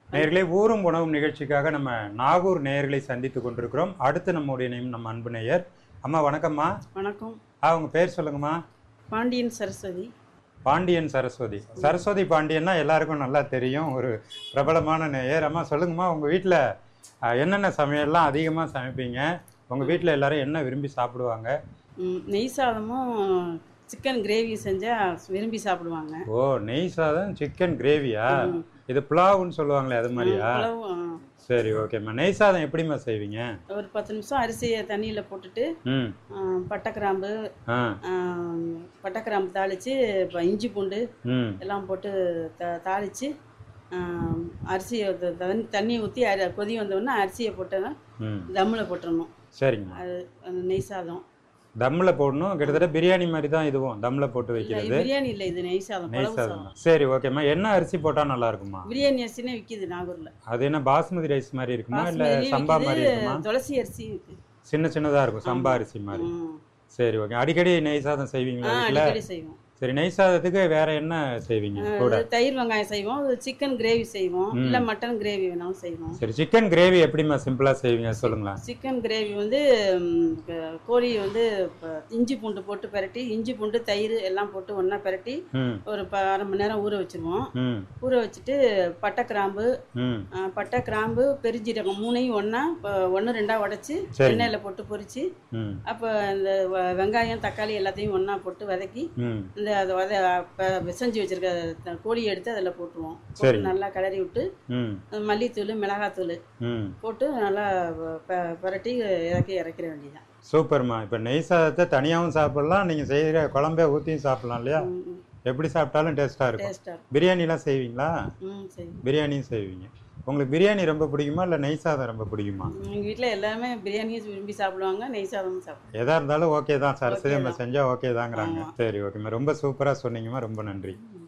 நேயர்களே ஊரும் உணவும் நிகழ்ச்சிக்காக நம்ம நாகூர் நேயர்களை சந்தித்து கொண்டிருக்கிறோம் அடுத்து நம்முடைய நேம் நம்ம அன்பு நேயர் அம்மா வணக்கம்மா வணக்கம் ஆ உங்க பேர் சொல்லுங்கம்மா பாண்டியன் சரஸ்வதி பாண்டியன் சரஸ்வதி சரஸ்வதி பாண்டியன்னா எல்லாருக்கும் நல்லா தெரியும் ஒரு பிரபலமான நேயர் அம்மா சொல்லுங்கம்மா உங்க வீட்டில் என்னென்ன சமையல்லாம் அதிகமாக சமைப்பீங்க உங்க வீட்டில் எல்லாரும் என்ன விரும்பி சாப்பிடுவாங்க ம், நெய் சாதமும் சிக்கன் கிரேவி செஞ்சால் விரும்பி சாப்பிடுவாங்க ஓ நெய் சாதம் சிக்கன் கிரேவியா இது புலாவுன்னு சொல்லுவாங்களே அது மாதிரியா புலவு, ஆ, சரி ஓகேம்மா நெய் சாதம் எப்படிம்மா செய்வீங்க ஒரு பத்து நிமிஷம் அரிசியை தண்ணியில் போட்டுட்டு ம் ஆ, பட்டை கிராம்பு ஆ ஆ, பட்டை கிராம்பு தாளித்து இப்போ இஞ்சி பூண்டு ம் எல்லாம் போட்டு த தாளித்து அரிசியை த- தண்ணி தண்ணியை ஊற்றி அரி கொதி வந்தோடனே அரிசியை போட்டோன்னா ம் தம்மில் போட்டுறணும் சரிங்கம்மா அது அந்த நெய் சாதம் தம்மில் போடணும் கிட்டத்தட்ட பிரியாணி மாதிரி தான் இதுவும் தம்மில் போட்டு இல்லை வைக்கிறது இது பிரியாணி இல்லை இது நெய் சாதம் நெய் புலவு சாதம் சாதம் தான். சரி ஓகேம்மா என்ன அரிசி போட்டால் நல்லா இருக்குமா பிரியாணி அரிசினே விற்கிது நாகூரில் அது என்ன பாஸ்மதி ரைஸ் மாதிரி இருக்குமா இல்லை பாசுமதிலையும் சம்பா மாதிரி விக்குது, இருக்குமா துளசி அரிசி விக்குது. சின்ன சின்னதாக இருக்கும் சம்பா அரிசி மாதிரி ம். சரி ஓகே அடிக்கடி நெய் சாதம் ஆ, செய்வீங்களா வீட்டில் அடிக்கடி செய்வோம் சரி நெய் சாதத்துக்கு வேற என்ன செய்வீங்க கூட அது தயிர் வெங்காயம் செய்வோம் அது சிக்கன் கிரேவி செய்வோம் இல்ல மட்டன் கிரேவி வேணாலும் செய்வோம் சரி சிக்கன் கிரேவி எப்படிம்மா சிம்பிளாக செய்வீங்க சொல்லுங்களேன் சிக்கன் கிரேவி வந்து ம், க- கோழி வந்து இப்ப இஞ்சி பூண்டு போட்டு பிரட்டி இஞ்சி பூண்டு தயிர் எல்லாம் போட்டு ஒண்ணா பிரட்டி ம் ஒரு ப- அரை மணி நேரம் ஊற வச்சிருவோம் ம் ஊற வச்சுட்டு பட்டை கிராம்பு ம் ஆ, பட்டை கிராம்பு பெருஞ்சீரகம் மூணையும் ஒண்ணா ஒன்று ரெண்டா உடைச்சு சரி. எண்ணெயில போட்டு பொரிச்சு ம் அப்போ இந்த வ- வெங்காயம் தக்காளி எல்லாத்தையும் ஒண்ணா போட்டு வதக்கி ம் இந்த அதை வத ப- பிசைஞ்சு வச்சிருக்க த- கோழியை எடுத்து அதில் போட்டுருவோம் சரி. போட்டு நல்லா கிளறி விட்டு ம் அஹ் மல்லித்தூள் மிளகாத்தூள் ம் போட்டு நல்லா ப- புரட்டி இறக்கி இறக்கிற வேண்டியதான் சூப்பர்மா இப்போ நெய் சாதத்தை தனியாகவும் சாப்பிடலாம் நீங்கள் செய்கிற குழம்பே ஊற்றியும் சாப்பிடலாம் இல்லையா எப்படி சாப்பிட்டாலும் டேஸ்ட்டாக இருக்கும் டேஸ்டாக இருக்கும் பிரியாணிலாம் செய்வீங்களா ம் சரி பிரியாணியும் செய்வீங்க உங்களுக்கு பிரியாணி ரொம்ப பிடிக்குமா இல்லை நெய் சாதம் ரொம்ப பிடிக்குமா எங்கள் வீட்டில் எல்லாருமே பிரியாணியும் விரும்பி சாப்பிடுவாங்க நெய் சாதமும் சாப்பிடுவாங்க எதா இருந்தாலும் ஓகே தான் சரஸ்வதி Okay நம்ம தான். செஞ்சால் ஓகே தாங்கிறாங்க ஆமா. சரி ஓகேம்மா ரொம்ப சூப்பராக சொன்னீங்கம்மா ரொம்ப நன்றி